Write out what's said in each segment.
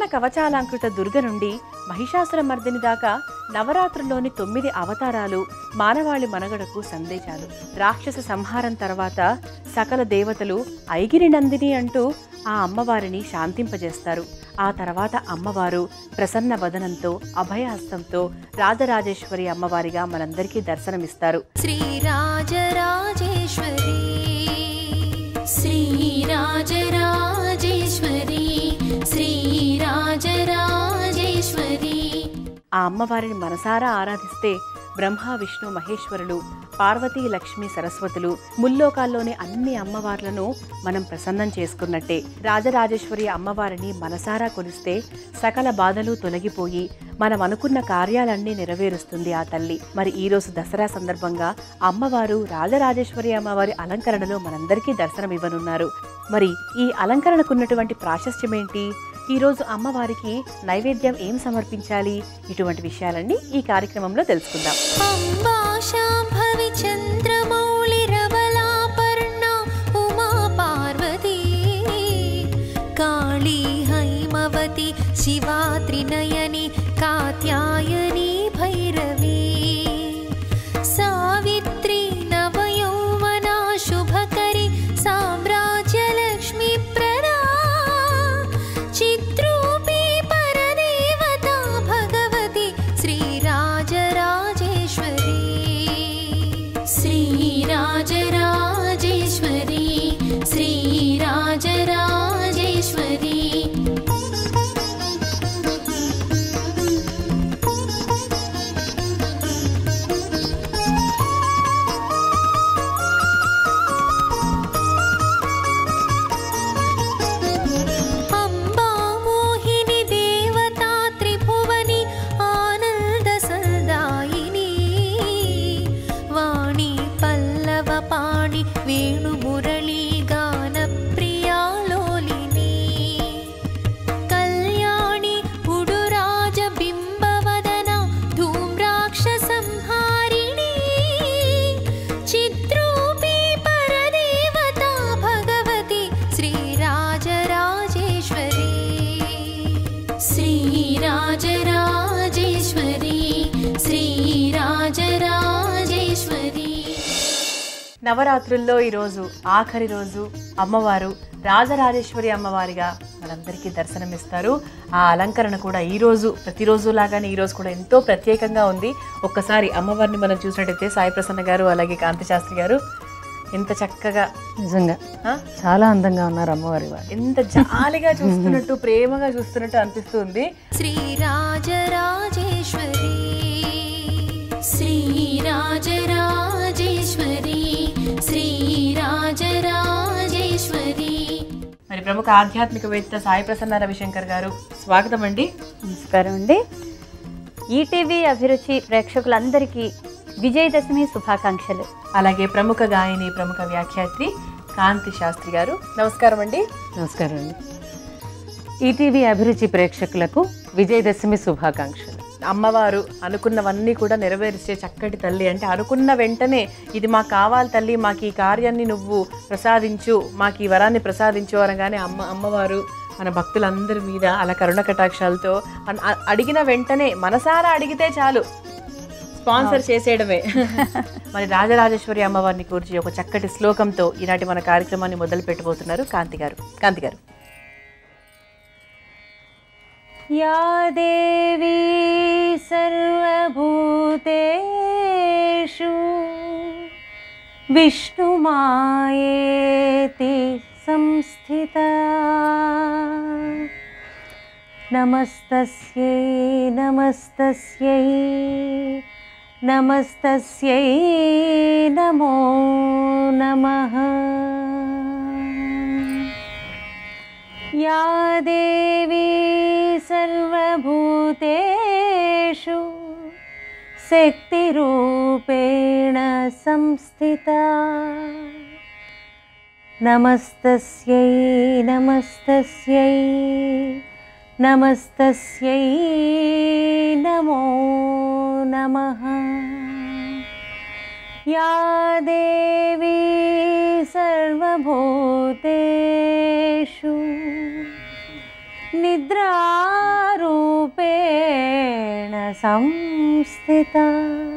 కవచాలంకృత దుర్గ నుండి మహిషాసుర మర్దిని దాకా నవరాత్రుల్లోని తొమ్మిది అవతారాలు మానవాళి మనగడకు సందేశాలు రాక్షస సంహారం తర్వాత సకల దేవతలు ఐగిరి నందిని అంటూ ఆ అమ్మవారిని శాంతింపజేస్తారు ఆ తర్వాత అమ్మవారు ప్రసన్న వదనంతో అభయహస్తంతో రాజరాజేశ్వరి అమ్మవారిగా మనందరికీ దర్శనమిస్తారు श्रीराजराजेश्वरी श्रीराजराजेश्वरी श्रीराजराजेश्वरी ఆ అమ్మవారిని మనసారా ఆరాధిస్తే బ్రహ్మ విష్ణు మహేశ్వరులు పార్వతీ లక్ష్మి సరస్వతులు ముల్లోకాల్లోని అన్ని అమ్మవార్లను మనం ప్రసన్నం చేసుకున్నట్టే రాజరాజేశ్వరి అమ్మవారిని మనసారా కొలిస్తే సకల బాధలు తొలగిపోయి మనం అనుకున్న కార్యాలన్నీ నెరవేరుస్తుంది ఆ తల్లి మరి ఈ రోజు దసరా సందర్భంగా అమ్మవారు రాజరాజేశ్వరి అమ్మవారి అలంకరణలో మనందరికీ దర్శనమివ్వనున్నారు మరి ఈ అలంకరణకున్నటువంటి ప్రాశస్త్యం ఏంటి ఈ రోజు అమ్మవారికి నైవేద్యం ఏం సమర్పించాలి ఇటువంటి విషయాలన్నీ ఈ కార్యక్రమంలో తెలుసుకుందాం अम्बा शाम्भवि चन्द्रमौलिरवलापर्णा उमा पार्वती काली हैमवती शिवा त्रिनयनी कात्यायनी भैरवी सावित्री नवयौवना शुभकरी साम्राज्यलक्ष्मीप्रदा चित्रूपी परदेवता भगवती श्रीराजराजेश्वरी श्रीराजराजेश्वरी श्रीराजराजेश्वरी अम्बा मोहिनी देवता त्रिभुवनी आनन्दसल्दायिनी वाणी पल्लवपाणि वेणुमुरली गानप्रिया लोलिनी कल्याणि उडुराजबिम्बवदना धूम्राक्षसंहारिणी चित्रूपी परदेवता भगवती श्रीराजराजेश्वरी श्रीराजराजेश्वरी श्रीराजराजेश्वरी నవరాత్రుల్లో ఈరోజు ఆఖరి రోజు అమ్మవారు రాజరాజేశ్వరి అమ్మవారిగా మనందరికీ దర్శనమిస్తారు ఆ అలంకరణ కూడా ఈ రోజు ప్రతిరోజు లాగానే ఈ రోజు కూడా ఎంతో ప్రత్యేకంగా ఉంది ఒక్కసారి అమ్మవారిని మనం చూసినట్టయితే సాయి ప్రసన్న గారు అలాగే కాంతి శాస్త్రి గారు ఎంత చక్కగా నిజంగా ఆ, చాలా అందంగా ఉన్నారు అమ్మవారి వారు ఎంత జాలిగా చూస్తున్నట్టు ప్రేమగా చూస్తున్నట్టు అనిపిస్తుంది श्रीराजराजेश्वरी श्रीराजराजेश्वरी श्रीराजराजेश्वरी మరి ప్రముఖ ఆధ్యాత్మికవేత్త సాయి ప్రసన్న రవిశంకర్ గారు స్వాగతం అండి నమస్కారం అండి ఈటీవీ అభిరుచి ప్రేక్షకులందరికీ విజయదశమి శుభాకాంక్షలు అలాగే ప్రముఖ గాయని ప్రముఖ వ్యాఖ్యాత్రి కాంతి శాస్త్రి గారు నమస్కారం అండి నమస్కారం అండి ఈటీవీ అభిరుచి ప్రేక్షకులకు విజయదశమి శుభాకాంక్షలు అమ్మవారు అనుకున్నవన్నీ కూడా నెరవేర్చే చక్కటి తల్లి అంటే అనుకున్న వెంటనే ఇది మాకు కావాలి తల్లి మాకు ఈ కార్యాన్ని నువ్వు ప్రసాదించు మాకు ఈ వరాన్ని ప్రసాదించు అనగానే అమ్మ అమ్మవారు మన భక్తులందరి మీద అలా కరుణ కటాక్షాలతో అన్- అ- అడిగిన వెంటనే మనసారా అడిగితే చాలు స్పాన్సర్ చేసేయడమే మరి రాజరాజేశ్వరి అమ్మవారిని కూర్చి ఒక చక్కటి శ్లోకంతో ఈనాటి మన కార్యక్రమాన్ని మొదలు పెట్టబోతున్నారు కాంతి గారు కాంతి గారు या देवी सर्वभूतेषु विष्णुमायेति संस्थिता नमस्तस्यै नमस्तस्यै नमस्तस्यै नमो नमः या देवी सर्वभूतेषु शक्तिरूपेण संस्थिता नमस्तस्यै नमस्तस्यै नमस्तस्यै नमो नमः या देवी सर्वभूतेषु निद्रादेवी संस्थिता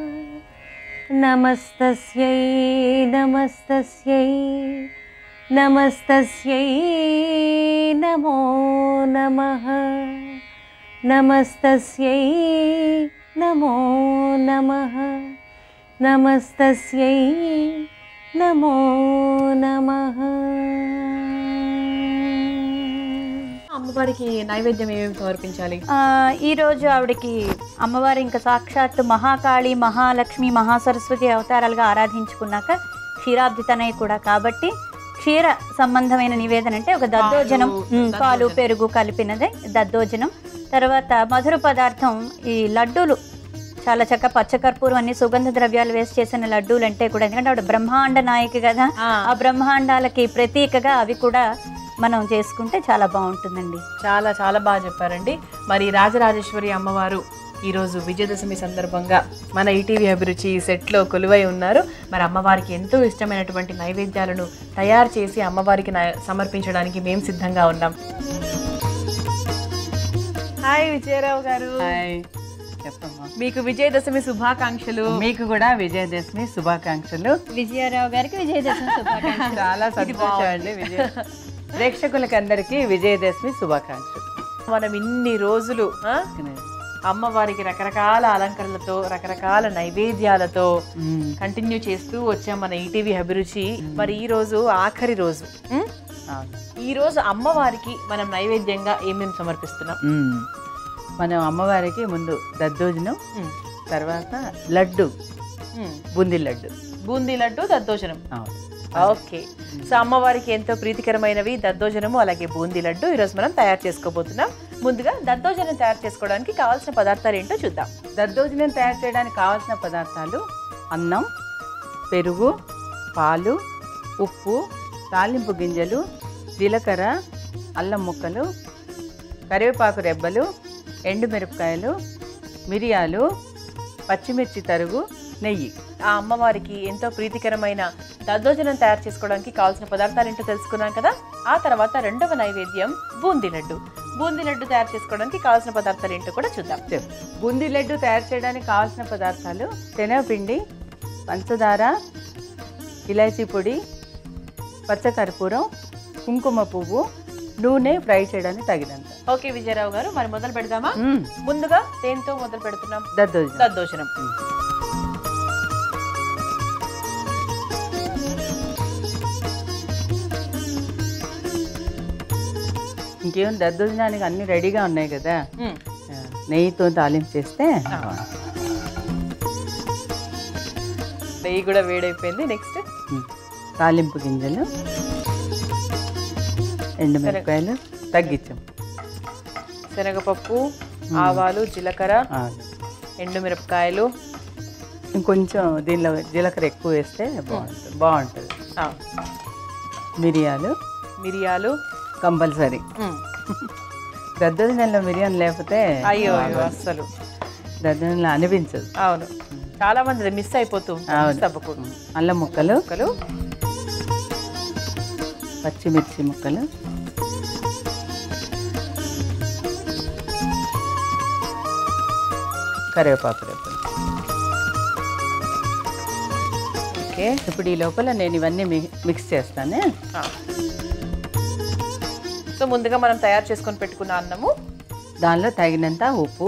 नमस्तस्यै नमस्तस्यै नमस्तस्यै नमो नमः नमस्तस्यै नमो नमः नमस्तस्यै नमो नमः అమ్మవారికి నైవేద్యం ఏమేమి సమర్పించాలి ఆ, ఈరోజు ఆవిడకి అమ్మవారు ఇంకా సాక్షాత్తు మహాకాళి మహాలక్ష్మి మహాసరస్వతి అవతారాలుగా ఆరాధించుకున్నాక క్షీరాబ్ది తనయ కూడా కాబట్టి క్షీర సంబంధమైన నివేదన అంటే ఒక దద్దోజనం పాలు, ఉమ్, పాలు దద్దోజనం. పెరుగు కలిపినదే దద్దోజనం తర్వాత మధుర పదార్థం ఈ లడ్డూలు చాలా చక్క పచ్చకర్పూరం అన్ని సుగంధ ద్రవ్యాలు వేసి చేసిన లడ్డూలు అంటే కూడా ఎందుకంటే ఆవిడ బ్రహ్మాండ నాయకి కదా ఆ. ఆ బ్రహ్మాండాలకి ప్రతీకగా అవి కూడా మనం చేసుకుంటే చాలా బాగుంటుందండి చాలా చాలా బాగా చెప్పారండి మరి రాజరాజేశ్వరి అమ్మవారు ఈరోజు విజయదశమి సందర్భంగా మన ఈటీవీ అభిరుచి సెట్లో కొలువై ఉన్నారు మరి అమ్మవారికి ఎంతో ఇష్టమైనటువంటి నైవేద్యాలను తయారు చేసి అమ్మవారికి నై- సమర్పించడానికి మేము సిద్ధంగా ఉన్నాం హాయ్ విజయరావు గారు హాయ్ చెప్పమ్మా మీకు విజయదశమి శుభాకాంక్షలు మీకు కూడా విజయదశమి శుభాకాంక్షలు విజయారావు గారికి విజయదశమి శుభాకాంక్షలు చాలా సంతోషం అండి విజయ ప్రేక్షకులకి అందరికీ విజయదశమి శుభాకాంక్షలు మనం ఇన్ని రోజులు ఆ, అమ్మవారికి రకరకాల అలంకరణలతో రకరకాల నైవేద్యాలతో మ్మ్. కంటిన్యూ చేస్తూ వచ్చాం మన ఈటీవీ అభిరుచి మరి ఈ రోజు ఆఖరి రోజు ఉం? అవును. ఈ రోజు అమ్మవారికి మనం నైవేద్యంగా ఏమేమి సమర్పిస్తున్నాం మ్మ్. మనం అమ్మవారికి ముందు దద్దోజనం ఉం. తర్వాత లడ్డు ఉం. బూందీ లడ్డు బూందీ లడ్డు దద్దోజనం అవును. ఓకే సో అమ్మవారికి ఎంతో ప్రీతికరమైనవి దద్దోజనము అలాగే బూందీ లడ్డు ఈరోజు మనం తయారు చేసుకోబోతున్నాం ముందుగా దద్దోజనం తయారు చేసుకోవడానికి కావాల్సిన పదార్థాలు ఏంటో చూద్దాం దద్దోజనం తయారు చేయడానికి కావాల్సిన పదార్థాలు అన్నం పెరుగు పాలు ఉప్పు తాలింపు గింజలు జీలకర్ర అల్లం ముక్కలు కరివేపాకు రెబ్బలు ఎండుమిరపకాయలు మిరియాలు పచ్చిమిర్చి తరుగు నెయ్యి ఆ అమ్మవారికి ఎంతో ప్రీతికరమైన దద్దోజనం తయారు చేసుకోవడానికి కావాల్సిన పదార్థాలు ఏంటో తెలుసుకున్నాం కదా ఆ తర్వాత రెండవ నైవేద్యం బూందీ లడ్డు బూందీ లడ్డు తయారు చేసుకోవడానికి కావాల్సిన పదార్థాలు ఏంటో కూడా చూద్దాం చెప్పు బూందీ లడ్డు తయారు చేయడానికి కావాల్సిన పదార్థాలు శనగపిండి పంచదార ఇలాచీ పొడి పచ్చకర్పూరం కుంకుమ పువ్వు నూనె ఫ్రై చేయడానికి తగినంత ఓకే విజయరావు గారు మరి మొదలు పెడదామా మ్మ్. ముందుగా దేంతో మొదలు పెడుతున్నాం దద్దోజనం దద్దోజనం ఇంకేం దద్దోజనానికి అన్ని రెడీగా ఉన్నాయి కదా మ్మ్. ఆ, నెయ్యితో తాలింపు చేస్తే నెయ్యి కూడా వేడైపోయింది నెక్స్ట్ మ్మ్. తాలింపు గింజలు ఎండుమిరపకాయలు తగ్గించాం శనగపప్పు ఆవాలు జీలకర్ర ఆ, ఎండుమిరపకాయలు ఇంకొంచెం దీనిలో జీలకర్ర ఎక్కువ వేస్తే బాగుంటుంది బాగుంటుంది ఆ, మిరియాలు మిరియాలు కంపల్సరీ మ్మ్. దద్దోజనంలో మిరియాలు లేకపోతే అయ్యో అయ్యో అస్సలు దద్దోజనంలో అనిపించదు అవును చాలా మంది మిస్ అయిపోతూ ఉంటారు. అవును. మిస్ అవ్వకూడదు అల్లం ముక్కలు ముక్కలు పచ్చిమిర్చి ముక్కలు కరివేపాకు రెబ్బలు ఓకే ఇప్పుడు ఈ లోపల నేను ఇవన్నీ మి- మిక్స్ చేస్తాను ఆ. సో ముందుగా మనం తయారు చేసుకొని పెట్టుకున్న అన్నము దానిలో తగినంత ఉప్పు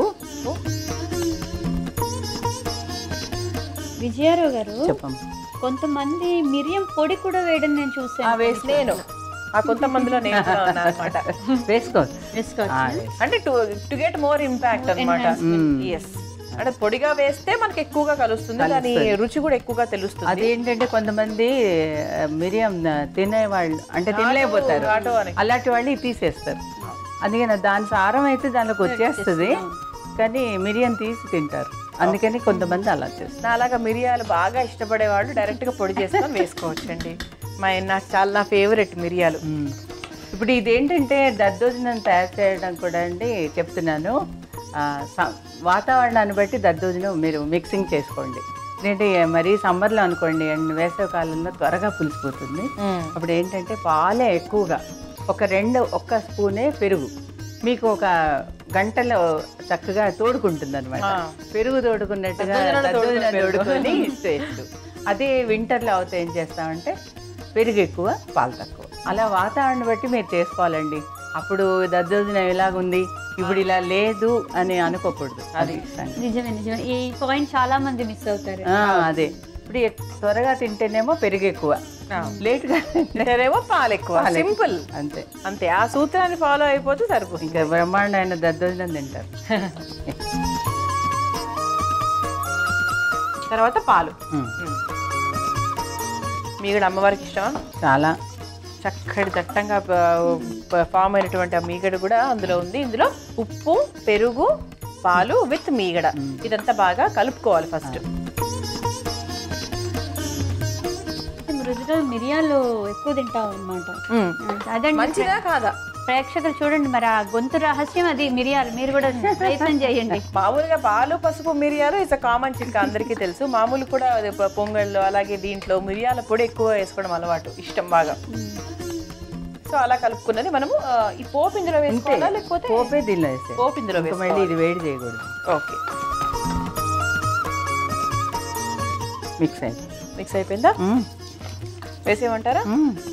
విజయారావు గారు చెప్పం కొంతమంది మిరియం పొడి కూడా వేయడం నేను ఆ చూసాను వేసి నేను ఆ కొంతమందిలో నేను అనమాట వేసుకోవచ్చు ఆ, వేసుకో. అంటే to to get more impact అనమాట ఎస్ అంటే పొడిగా వేస్తే మనకి ఎక్కువగా కలుస్తుంది దాని రుచి కూడా ఎక్కువగా తెలుస్తుంది అదేంటంటే కొంతమంది ఆ, మిరియం ఆ, తినేవాళ్ళు అంటే తినలేకపోతారు ఘాటు అని. అలాంటి వాళ్ళు ఇది తీసేస్తారు అందుకని దాని సారం అయితే దానిలోకి వచ్చేస్తుంది కానీ మిరియం తీసి తింటారు అందుకని కొంతమంది అలా చేస్తారు నా అలాగా మిరియాలు బాగా ఇష్టపడే వాళ్ళు డైరెక్ట్ గా పొడి చేసుకొని వేసుకోవచ్చండి మా నాకు చాలా నా ఫేవరెట్ మిరియాలు మ్మ్. ఇప్పుడు ఇదేంటంటే దద్దోజనం తయారు చేయడం కూడా అండి చెప్తున్నాను ఆ, స- వాతావరణాన్ని బట్టి దద్దోజనం మీరు మిక్సింగ్ చేసుకోండి ఏంటంటే మరీ సమ్మర్లో అనుకోండి అండ్ వేసవి కాలంలో త్వరగా పులిసిపోతుంది అప్పుడు ఏంటంటే పాలే ఎక్కువగా ఒక రెండు ఒక్క స్పూనే పెరుగు మీకు ఒక గంటలో చక్కగా తోడుకుంటుంది అనమాట ఆ. పెరుగు తోడుకున్నట్టుగా దద్దోజనాలు దద్దోజనాలు తోడుకునే పెరుగు. తోడుకొని టేస్ట్ అదే వింటర్లో అవుతే ఏం చేస్తామంటే పెరుగు ఎక్కువ పాలు తక్కువ అలా వాతావరణం బట్టి మీరు చేసుకోవాలండి అప్పుడు దద్దోజనం ఎలాగుంది ఇప్పుడు ఇలా లేదు అని అనుకోకూడదు అది సంగతి. నిజమే నిజమే ఈ పాయింట్ చాలా మంది మిస్ అవుతారు ఆ, అదే ఇప్పుడు ఎక్- త్వరగా తింటేనేమో పెరుగు ఎక్కువ లేట్గా తింటే తింటేనేమో పాలు ఎక్కువ పాలు ఎక్కువ. సింపుల్ అంతే అంతే ఆ సూత్రాన్ని ఫాలో అయిపోతే సరిపోతుంది ఇంకా బ్రహ్మాండమైన దద్దోజనం తింటారు తర్వాత పాలు ఉమ్. మీగడ అమ్మవారికి ఇష్టమా చాలా చక్కటి దట్టంగా ప- ఫామ్ అయినటువంటి ఆ మీగడ కూడా అందులో ఉంది ఇందులో ఉప్పు పెరుగు పాలు విత్ మీగడ ఇదంతా బాగా కలుపుకోవాలి ఫస్ట్ మృదుగా మిరియాలు ఎక్కువ తింటాం అనమాట అదండి మంచిదా కాదా ప్రేక్షకులు చూడండి మరి ఆ గొంతు రహస్యం అది మిరియాలు మీరు కూడా ప్రయత్నం చేయండి మామూలుగా పాలు పసుపు మిరియాలు ఇట్స్ కామన్ చిక్క అందరికీ తెలుసు మామూలు కూడా అది ప- పొంగళ్ళు అలాగే దీంట్లో మిరియాల పొడి ఎక్కువ వేసుకోవడం అలవాటు ఇష్టం బాగా సో అలా కలుపుకున్నది మనము ఆ, ఈ పోపు ఇందులో వేసుకోవాలా లేకపోతే పోపే దీనిలో వేసే పోపు ఇందులో ఇంకా మళ్ళీ ఇది వేడి చేయకూడదు ఓకే మిక్స్ అయింది మిక్స్ అయిపోయిందా వేసేయమంటారా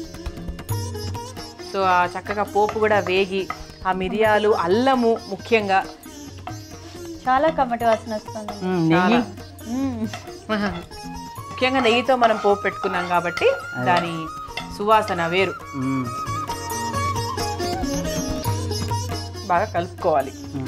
సో ఆ చక్కగా పోపు కూడా వేగి ఆ మిరియాలు అల్లము ముఖ్యంగా చాలా కమ్మటి వాసన వస్తుంది నెయ్యి మ్మ్. ముఖ్యంగా నెయ్యితో మనం పోపు పెట్టుకున్నాం కాబట్టి దాని సువాసన వేరు మ్మ్. బాగా కలుపుకోవాలి మ్మ్.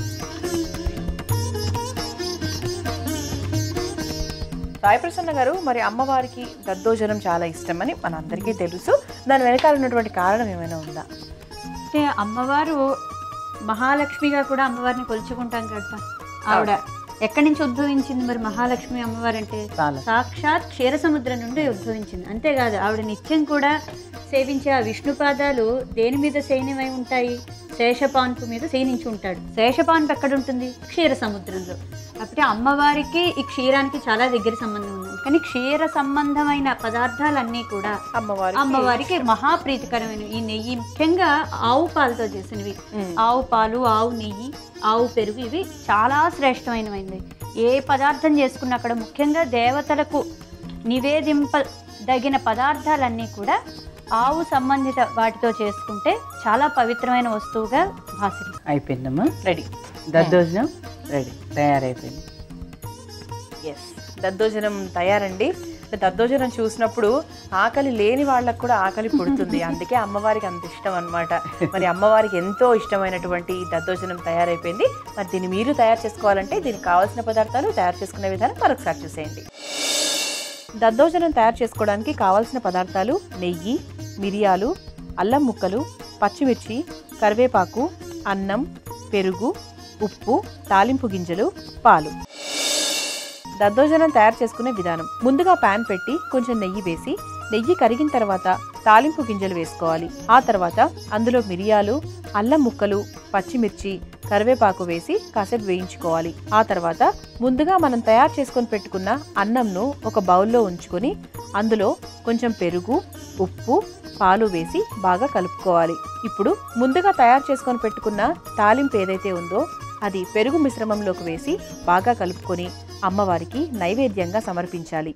సాయి ప్రసన్న గారు మరి అమ్మవారికి దద్దోజనం చాలా ఇష్టమని మన అందరికీ తెలుసు దాని వెనకాల ఉన్నటువంటి కారణం ఏమైనా ఉందా అంటే అమ్మవారు మహాలక్ష్మిగా కూడా అమ్మవారిని కొలుచుకుంటాం కదా ఆవిడ ఎక్కడి నుంచి ఉద్భవించింది మరి మహాలక్ష్మి అమ్మవారు అంటే చాలా. సాక్షాత్ క్షీర సముద్రం నుండి ఉద్భవించింది అంతేకాదు ఆవిడ నిత్యం కూడా సేవించే ఆ విష్ణు పాదాలు దేని మీద శయనమై ఉంటాయి శేషపాన్పు మీద శయనించి ఉంటాడు శేషపాన్పు ఎక్కడ ఉంటుంది క్షీర సముద్రంలో అప్పుడే అమ్మవారికి ఈ క్షీరానికి చాలా దగ్గర సంబంధం ఉంది కానీ క్షీర సంబంధమైన పదార్థాలన్నీ కూడా అమ్మవారి అమ్మవారికి మహాప్రీతికరమైన ఈ నెయ్యి ముఖ్యంగా ఆవు పాలతో చేసినవి ఆవు పాలు ఆవు నెయ్యి ఆవు పెరుగు ఇవి చాలా శ్రేష్టమైనవి ఏ పదార్థం చేసుకున్నా అక్కడ ముఖ్యంగా దేవతలకు నివేదింపదగిన పదార్థాలన్నీ కూడా ఆవు సంబంధిత వాటితో చేసుకుంటే చాలా పవిత్రమైన వస్తువుగా భాషలు అయిపోయిందమ్మా రెడీ దద్దోజనం రెడీ తయారైపోయింది ఎస్ దద్దోజనం తయారండి దద్దోజనం చూసినప్పుడు ఆకలి లేని వాళ్ళకు కూడా ఆకలి పుడుతుంది అందుకే అమ్మవారికి అంత ఇష్టం అన్నమాట మరి అమ్మవారికి ఎంతో ఇష్టమైనటువంటి ఈ దద్దోజనం తయారైపోయింది మరి దీన్ని మీరు తయారు చేసుకోవాలంటే దీనికి కావాల్సిన పదార్థాలు తయారు చేసుకునే విధానం మరొకసారి చూసేయండి దద్దోజనం తయారు చేసుకోవడానికి కావాల్సిన పదార్థాలు నెయ్యి మిరియాలు అల్లం ముక్కలు పచ్చిమిర్చి కరివేపాకు అన్నం పెరుగు ఉప్పు తాలింపు గింజలు పాలు దద్దోజనం తయారు చేసుకునే విధానం ముందుగా పాన్ పెట్టి కొంచెం నెయ్యి వేసి నెయ్యి కరిగిన తర్వాత తాలింపు గింజలు వేసుకోవాలి ఆ తర్వాత అందులో మిరియాలు అల్లం ముక్కలు పచ్చిమిర్చి కరివేపాకు వేసి కాసేపు వేయించుకోవాలి ఆ తర్వాత ముందుగా మనం తయారు చేసుకొని పెట్టుకున్న అన్నంను ఒక బౌల్లో ఉంచుకొని అందులో కొంచెం పెరుగు ఉప్పు పాలు వేసి బాగా కలుపుకోవాలి ఇప్పుడు ముందుగా తయారు చేసుకొని పెట్టుకున్న తాలింపు ఏదైతే ఉందో అది పెరుగు మిశ్రమంలోకి వేసి బాగా కలుపుకొని అమ్మవారికి నైవేద్యంగా సమర్పించాలి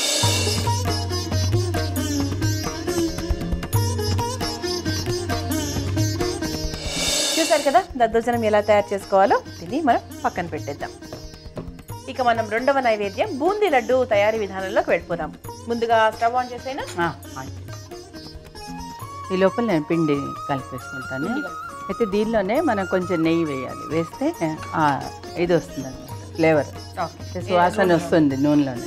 చూసారు కదా దద్దోజనం ఎలా తయారు చేసుకోవాలో దీన్ని మనం పక్కన పెట్టేద్దాం ఇక మనం రెండవ నైవేద్యం బూందీ లడ్డు తయారీ విధానంలోకి వెళ్ళిపోదాం ముందుగా స్టవ్ ఆన్ చేసైనా ఆ, ఆయిల్. ఈ లోపల నేను పిండి కలిపేసుకుంటాను అయితే దీనిలోనే మనం కొంచెం నెయ్యి వేయాలి వేస్తే ఆ, ఇది వస్తుంది అనమాట ఫ్లేవర్ సువాసన వస్తుంది నూనెలోనే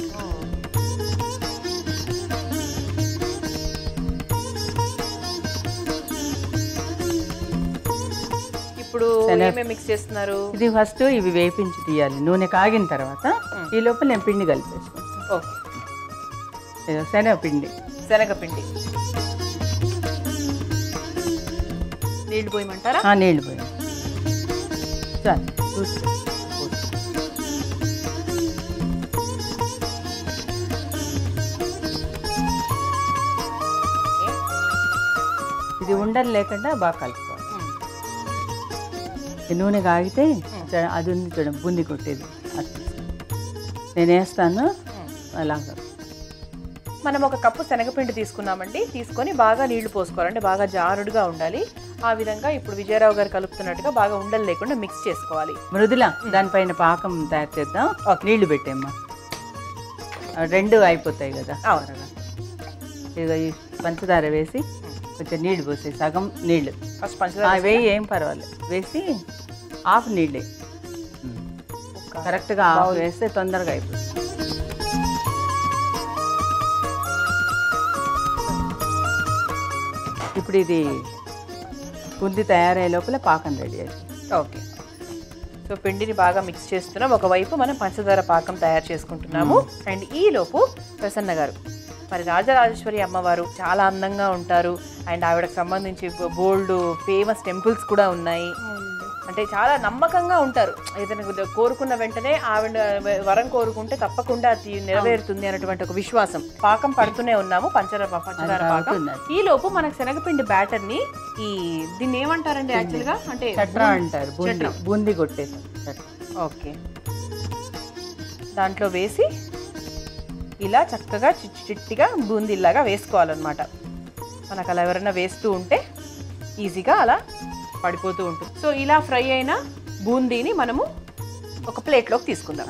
ఇప్పుడు శనగ- ఏమేమి మిక్స్ చేస్తున్నారు ఇది ఫస్ట్ ఇవి వేపించి తీయాలి నూనె కాగిన తర్వాత ఈ లోపల నేను పిండి కలిపేసుకుంటాను ఓకే ఏదో శనగపిండి శనగపిండి నీళ్లు పోయమంటారా ఆ, నీళ్ళు పోయి చాలు చూసుకో ఇది ఉండలు లేకుండా బాగా కలుపుకోవాలి ఈ నూనె కాగితే చ- అది ఉంది చూడండి బుంది కొట్టేది అది తీసుకో. నేను వేస్తాను అలాగా మనం ఒక కప్పు శనగపిండి తీసుకున్నామండి తీసుకొని బాగా నీళ్లు పోసుకోవాలంటే బాగా జారుడుగా ఉండాలి ఆ విధంగా ఇప్పుడు విజయరావు గారు కలుపుతున్నట్టుగా బాగా ఉండలు లేకుండా మిక్స్ చేసుకోవాలి మృదుల దానిపైన పాకం తయారు చేద్దాం నీళ్లు పెట్టేమ్మా ఆ, రెండు అయిపోతాయి కదా అవును. త్వరగా. ఇదిగో ఈ పంచదార వేసి కొంచెం నీళ్లు పోసి సగం నీళ్లు ఫస్ట్ ఆ, పంచదార వేయి ఏం పర్వాలేదు వేసి హాఫ్ నీళ్ళే ఒక కరెక్ట్గా హాఫ్ వేస్తే తొందరగా అయిపోతుంది ఇప్పుడు ఇది బుంది తయారయ్యే లోపల పాకం రెడీ అవుతుంది ఓకే సో పిండిని బాగా మిక్స్ చేస్తున్నాం ఒకవైపు మనం పంచదార పాకం తయారు చేసుకుంటున్నాము అండ్ ఈ లోపు ప్రసన్న గారు మరి రాజరాజేశ్వరి అమ్మవారు చాలా అందంగా ఉంటారు అండ్ ఆవిడకి సంబంధించి బోల్డ్ ఫేమస్ టెంపుల్స్ కూడా ఉన్నాయి అంటే చాలా నమ్మకంగా ఉంటారు ఏదైనా కొద్దిగా కోరుకున్న వెంటనే ఆవిడ వరం కోరుకుంటే తప్పకుండా అది నెరవేరుతుంది అన్నటువంటి ఒక విశ్వాసం పాకం పడుతూనే ఉన్నాము పంచదార పంచదార అది పాకం అవుతుంది. ఈ లోపు మనకు శనగపిండి బ్యాటర్ ని ఈ దీన్ని ఏమంటారండి యాక్చువల్ గా అంటే చట్రా అంటారు బూందీ చట్రం. బూందీ కొట్టేసాం చట్రం ఓకే దాంట్లో వేసి ఇలా చక్కగా చిట్టి చిట్టిగా బూందీలాగా వేసుకోవాలన్నమాట మనకు అలా ఎవరైనా వేస్తూ ఉంటే ఈజీగా అలా పడిపోతూ ఉంటుంది సో ఇలా ఫ్రై అయిన బూందీని మనము ఒక ప్లేట్లోకి తీసుకుందాం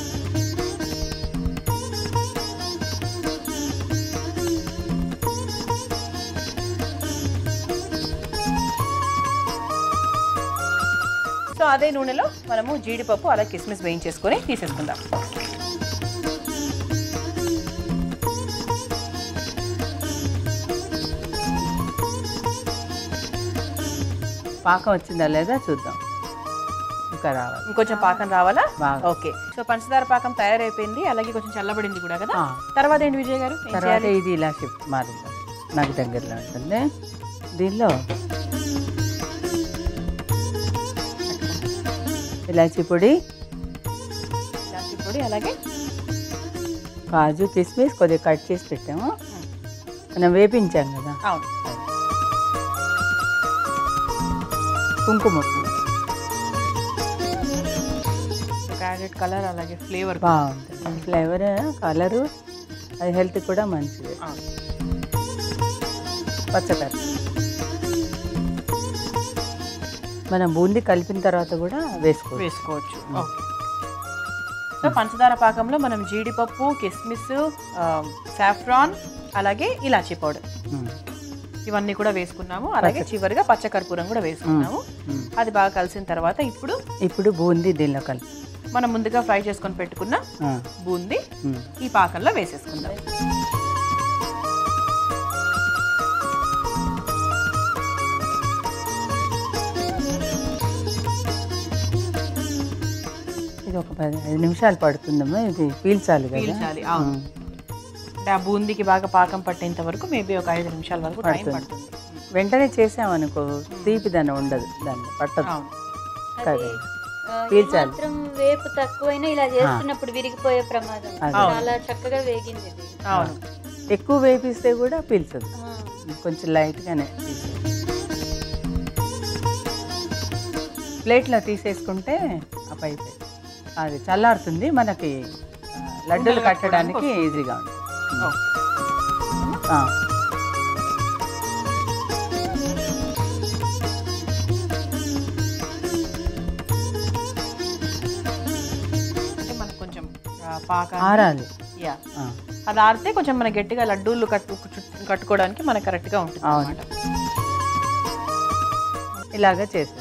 సో అదే నూనెలో మనము జీడిపప్పు అలా కిస్మిస్ వేయించేసుకొని తీసేసుకుందాం పాకం వచ్చిందా లేదా చూద్దాం ఇంకా రావాలి ఇంకొంచెం పాకం రావాలా బాగా. ఓకే సో పంచదార పాకం తయారైపోయింది అలాగే కొంచెం చల్లబడింది కూడా కదా ఆ. తర్వాత ఏంటి విజయ్ గారు ఏం తర్వాత చేయాలి? ఇది ఇలా షిఫ్ట్ మారుద్దాం నాకు దగ్గరలో ఉంటుంది దీనిలో ఇలాచి పొడి ఇలాచీ పొడి అలాగే కాజు కిస్మిస్ కొద్దిగా కట్ చేసి పెట్టాము మనం వేపించాం కదా అవును కుంకుమ పువ్వు క్యారెట్ కలర్ అలాగే ఫ్లేవర్ బాగుంటుంది ఫ్లేవర్ కలరు అది హెల్త్ కూడా మంచిది పచ్చకర్ర మనం బూందీ కలిపిన తర్వాత కూడా వేసుకోవచ్చు వేసుకోవచ్చు ఓకే సో పంచదార పాకంలో మనం జీడిపప్పు కిస్మిస్ సాఫ్రాన్ అలాగే ఇలాచీ పౌడర్ ఉమ్. ఇవన్నీ కూడా వేసుకున్నాము అలాగే చివరిగా పచ్చకర్పూరం కూడా వేసుకున్నాము ఉమ్. అది బాగా కలిసిన తర్వాత ఇప్పుడు ఇప్పుడు బూందీ దీనిలో కలిపి మనం ముందుగా ఫ్రై చేసుకొని పెట్టుకున్న ఆ, బూందీ ఉమ్. ఈ పాకంలో వేసేసుకుందాం ఇది ఒక పది ఐదు నిమిషాలు పడుతుందమ్మా ఇది పీల్చాలి కదా పీల్చాలి, అవును. ఉమ్. అంటే ఆ బూందీకి బాగా పాకం పట్టేంత వరకు మేబీ ఒక ఐదు నిమిషాల వరకు టైం పడుతుంది. పడుతుంది వెంటనే చేసామనుకో తీపిదనం ఉండదు దాన్ని పట్టదు అవును కదా ఆ, పీల్చాలి. ఏమాత్రం వేపు తక్కువైనా ఇలా చేస్తున్నప్పుడు విరిగిపోయే ప్రమాదం అదే. చాలా చక్కగా వేగింది ఇది అవును ఎక్కువ వేపిస్తే కూడా పీల్చదు ఆ, కొంచెం లైట్గానే ప్లేట్లో తీసేసుకుంటే ఆ పైపు అది చల్లారుతుంది మనకి ఆ, లడ్డూలు ఉండలు కట్టడానికి కట్టుకోవడానికి ఈజీగా ఉంటుంది ఓకే. ఆ. అంటే మనకు కొంచెం ఆ, పాకాన్ని ఆరాలి యా ఆ. అది ఆరితే కొంచెం మన గట్టిగా లడ్డూలు కట్టు చుట్టూ- కట్టుకోవడానికి మనకు కరెక్ట్గా ఉంటుంది అవును. అన్నమాట ఇలాగా చేసేసి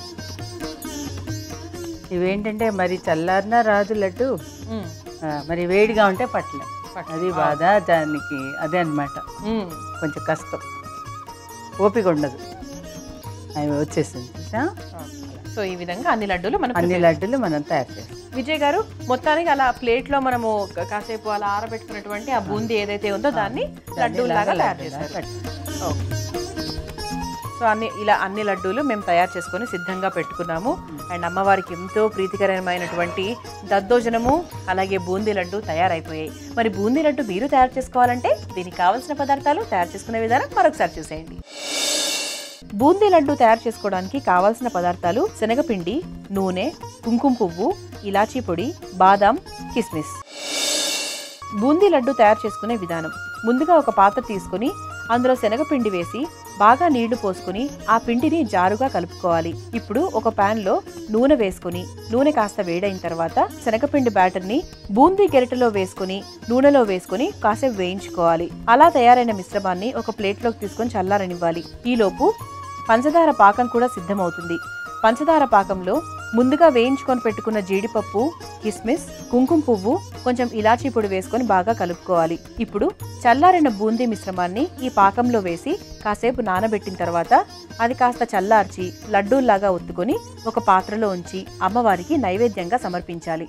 ఇవేంటంటే మరి చల్లారినా రాదు లడ్డు మ్మ్. ఆ, మరి వేడిగా ఉంటే పట్టలేం పట్టలేం. అది బాధ దానికి అదే అన్నమాట మ్మ్. కొంచెం కష్టం ఓపిక ఉండదు అవి వచ్చేసింది చూసా సో ఈ విధంగా అన్ని లడ్డూలు మనం అన్ని prepare లడ్డులు మనం తయారు చేస్తాం విజయ్ గారు మొత్తానికి అలా ప్లేట్ లో మనము కా- కాసేపు అలా ఆరబెట్టుకున్నటువంటి ఆ బూందీ ఏదైతే ఉందో దాన్ని లడ్డూలాగా తయారు చేశారు ఓకే. సో అన్ని ఇలా అన్ని లడ్డూలు మేము తయారు చేసుకొని సిద్ధంగా పెట్టుకున్నాము అండ్ అమ్మవారికి ఎంతో ప్రీతికరమైనటువంటి దద్దోజనము అలాగే బూందీ లడ్డు తయారైపోయాయి మరి బూందీ లడ్డు మీరు తయారు చేసుకోవాలంటే దీనికి కావాల్సిన పదార్థాలు తయారు చేసుకునే విధానం మరొకసారి చూసేయండి బూందీ లడ్డు తయారు చేసుకోవడానికి కావాల్సిన పదార్థాలు శనగపిండి నూనె కుంకుమ పువ్వు ఇలాచీ పొడి బాదాం కిస్మిస్ బూందీ లడ్డు తయారు చేసుకునే విధానం ముందుగా ఒక పాత్ర తీసుకుని అందులో శనగపిండి వేసి బాగా నీళ్లు పోసుకుని ఆ పిండిని జారుగా కలుపుకోవాలి ఇప్పుడు ఒక పాన్ లో నూనె వేసుకుని నూనె కాస్త వేడైన తర్వాత శనగపిండి బ్యాటర్ ని బూందీ గెరటలో వేసుకుని నూనెలో వేసుకుని కాసేపు వేయించుకోవాలి అలా తయారైన మిశ్రమాన్ని ఒక ప్లేట్లోకి తీసుకొని చల్లారనివ్వాలి ఈలోపు పంచదార పాకం కూడా సిద్ధమవుతుంది పంచదార పాకంలో ముందుగా వేయించుకొని పెట్టుకున్న జీడిపప్పు కిస్మిస్ కుంకుమ పువ్వు కొంచెం ఇలాచీ పొడి వేసుకొని బాగా కలుపుకోవాలి ఇప్పుడు చల్లారిన బూందీ మిశ్రమాన్ని ఈ పాకంలో వేసి కాసేపు నానబెట్టిన తర్వాత అది కాస్త చల్లార్చి లడ్డూల్లాగా ఒత్తుకొని ఒక పాత్రలో ఉంచి అమ్మవారికి నైవేద్యంగా సమర్పించాలి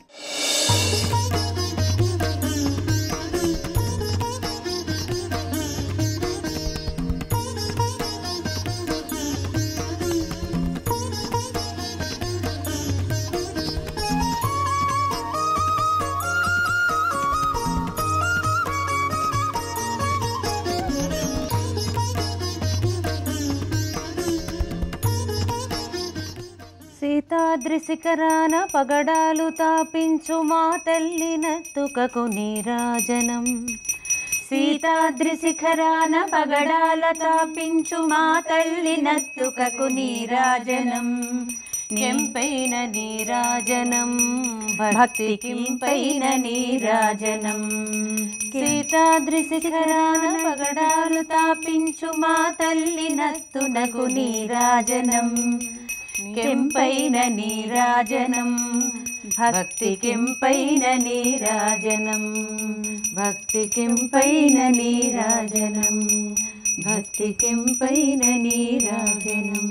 సీతాద్రి శిఖరాన పగడాలు తాపించు మా తల్లి నత్తుకకు నీరాజనం సీతాద్రి శిఖరాన పగడాల తాపించు మా తల్లి నత్తుకకు నీరాజనం కెంపైన నీరాజనం భక్తి కింపైన నీరాజనం సీతాద్రి శిఖరాన పగడాలు తాపించు మా తల్లి నత్తునకు నీరాజనం కెంపైన నీరాజనం భక్తి కెంపైన నీరాజనం భక్తి కెంపైన నీరాజనం భక్తి కెంపైన నీరాజనం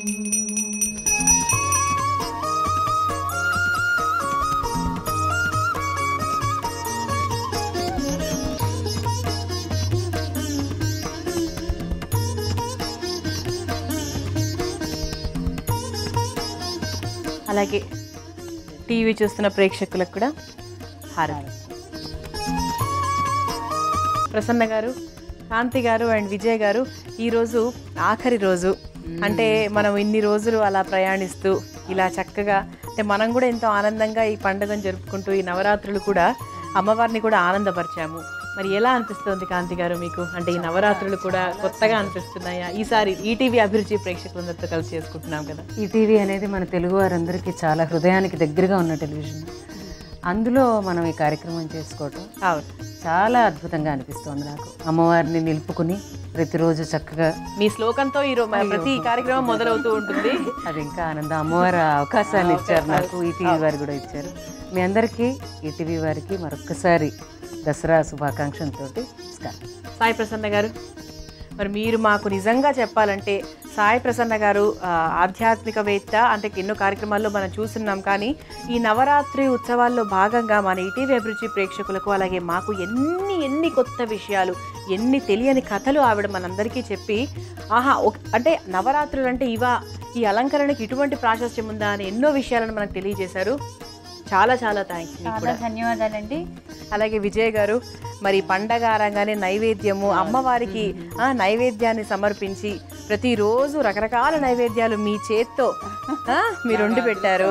అలాగే టీవీ చూస్తున్న ప్రేక్షకులకు కూడా హారతి ప్రసన్న గారు కాంతి గారు అండ్ విజయ్ గారు ఈరోజు ఆఖరి రోజు అంటే మనం ఇన్ని రోజులు అలా ప్రయాణిస్తూ ఇలా చక్కగా అంటే మనం కూడా ఎంతో ఆనందంగా ఈ పండుగను జరుపుకుంటూ ఈ నవరాత్రులు కూడా అమ్మవారిని కూడా ఆనందపరిచాము మరి ఎలా అనిపిస్తుంది కాంతి గారు మీకు అంటే ఈ నవరాత్రులు కూడా కొత్తగా అనిపిస్తున్నాయా ఈసారి ఈటీవీ అభిరుచి ప్రేక్షకులందరితో కలిసి చేసుకుంటున్నాం కదా ఈ టీవీ అనేది మన తెలుగు వారందరికీ చాలా హృదయానికి దగ్గరగా ఉన్న టెలివిజన్ అందులో మనం ఈ కార్యక్రమం చేసుకోవటం అవును చాలా అద్భుతంగా అనిపిస్తోంది నాకు అమ్మవారిని నిలుపుకుని ప్రతిరోజు చక్కగా మీ శ్లోకంతో ఈరోజు మన ప్రతి కార్యక్రమం మొదలవుతూ ఉంటుంది అది ఇంకా ఆనందం అమ్మవారు ఆ అవకాశాన్ని ఇచ్చారు నాకు ఈటీవీ వారు కూడా ఇచ్చారు మీ అందరికీ ఈటీవీ వారికి మరొక్కసారి దసరా శుభాకాంక్షలతో నమస్కారం సాయి ప్రసన్న గారు మరి మీరు మాకు నిజంగా చెప్పాలంటే సాయి ప్రసన్న గారు ఆ, ఆధ్యాత్మికవేత్త అంటే ఎన్నో కార్యక్రమాల్లో మనం చూస్తున్నాం కానీ ఈ నవరాత్రి ఉత్సవాల్లో భాగంగా మన ఈటీవీ అభిరుచి ప్రేక్షకులకు అలాగే మాకు ఎన్ని ఎన్ని కొత్త విషయాలు ఎన్ని తెలియని కథలు ఆవిడ మనందరికీ చెప్పి ఆహా ఒక- అంటే నవరాత్రులు అంటే ఇవా ఈ అలంకరణకి ఇటువంటి ప్రాశస్త్యం ఉందా అని ఎన్నో విషయాలను మనకు తెలియజేశారు చాలా చాలా థ్యాంక్స్ మీకు చాలా కూడా ధన్యవాదాలండి అలాగే విజయ్ గారు మరి పండగ అనగానే నైవేద్యము అమ్మవారికి ఆ నైవేద్యాన్ని సమర్పించి ప్రతిరోజు రకరకాల నైవేద్యాలు మీ చేత్తో ఆ, మీరు వండి పెట్టారు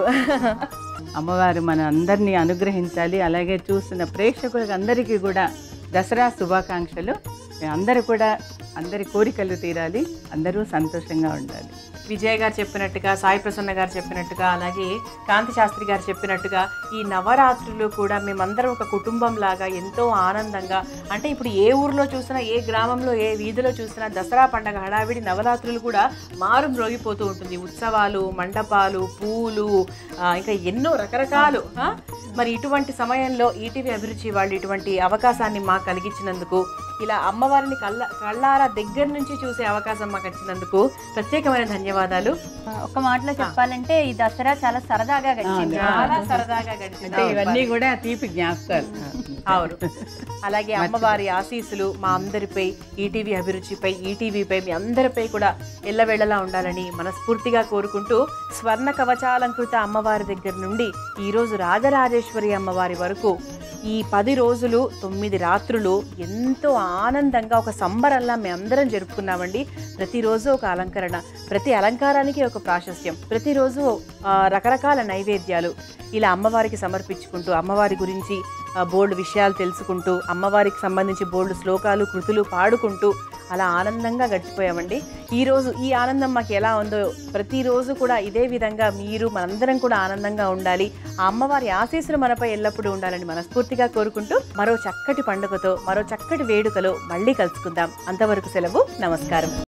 అమ్మవారు మన అందరినీ అనుగ్రహించాలి అలాగే చూస్తున్న ప్రేక్షకులకు అందరికీ కూడా దసరా శుభాకాంక్షలు అందరూ కూడా అందరి కోరికలు తీరాలి అందరూ సంతోషంగా ఉండాలి విజయ్ గారు చెప్పినట్టుగా సాయి ప్రసన్న గారు చెప్పినట్టుగా అలాగే కాంతి శాస్త్రి గారు చెప్పినట్టుగా ఈ నవరాత్రులు కూడా మేమందరం ఒక కుటుంబం లాగా ఎంతో ఆనందంగా అంటే ఇప్పుడు ఏ ఊర్లో చూసినా ఏ గ్రామంలో ఏ వీధిలో చూసినా దసరా పండగ హడావిడి నవరాత్రులు కూడా మారు మ్రోగిపోతూ ఉంటుంది ఉత్సవాలు మండపాలు పూలు ఆ, ఇంకా ఎన్నో రకరకాలు ఆ? మరి ఇటువంటి సమయంలో ఈటీవీ అభిరుచి వాళ్ళు ఇటువంటి అవకాశాన్ని మాకు కలిగించినందుకు ఇలా అమ్మవారిని కళ్ళ కళ్ళారా దగ్గర నుంచి చూసే అవకాశం మాకు వచ్చినందుకు ప్రత్యేకమైన ధన్యవాదాలు ఒక మాటలో చెప్పాలంటే ఈ దసరా చాలా సరదాగా గడిచింది చాలా సరదాగా గడిచింది అంటే ఇవన్నీ కూడా తీపి జ్ఞాపకాలు అవును అలాగే అమ్మవారి ఆశీస్సులు మా అందరిపై ఈటీవీ అభిరుచిపై ఈటీవీపై మీ అందరిపై కూడా ఎల్లవేళలా ఉండాలని మనస్ఫూర్తిగా కోరుకుంటూ స్వర్ణ కవచాలంకృత అమ్మవారి దగ్గర నుండి ఈరోజు రాజరాజేశ్వరి అమ్మవారి వరకు ఈ పది రోజులు తొమ్మిది రాత్రులు ఎంతో ఆనందంగా ఒక సంబరంలా మేమందరం జరుపుకున్నామండి ప్రతిరోజు ఒక అలంకరణ ప్రతి అలంకారానికి ఒక ప్రాశస్త్యం ప్రతిరోజు ఆ, రకరకాల నైవేద్యాలు ఇలా అమ్మవారికి సమర్పించుకుంటూ అమ్మవారి గురించి ఆ, బోల్డ్ విషయాలు తెలుసుకుంటూ అమ్మవారికి సంబంధించి బోల్డ్ శ్లోకాలు కృతులు పాడుకుంటూ అలా ఆనందంగా గడిచిపోయామండి ఈరోజు ఈ ఆనందం మాకు ఎలా ఉందో ప్రతిరోజు కూడా ఇదే విధంగా మీరు మనందరం కూడా ఆనందంగా ఉండాలి ఆ అమ్మవారి ఆశీస్సులు మనపై ఎల్లప్పుడూ ఉండాలని మనస్ఫూర్తిగా కోరుకుంటూ మరో చక్కటి పండుగతో మరో చక్కటి వేడుకలో మళ్ళీ కలుసుకుందాం అంతవరకు సెలవు నమస్కారం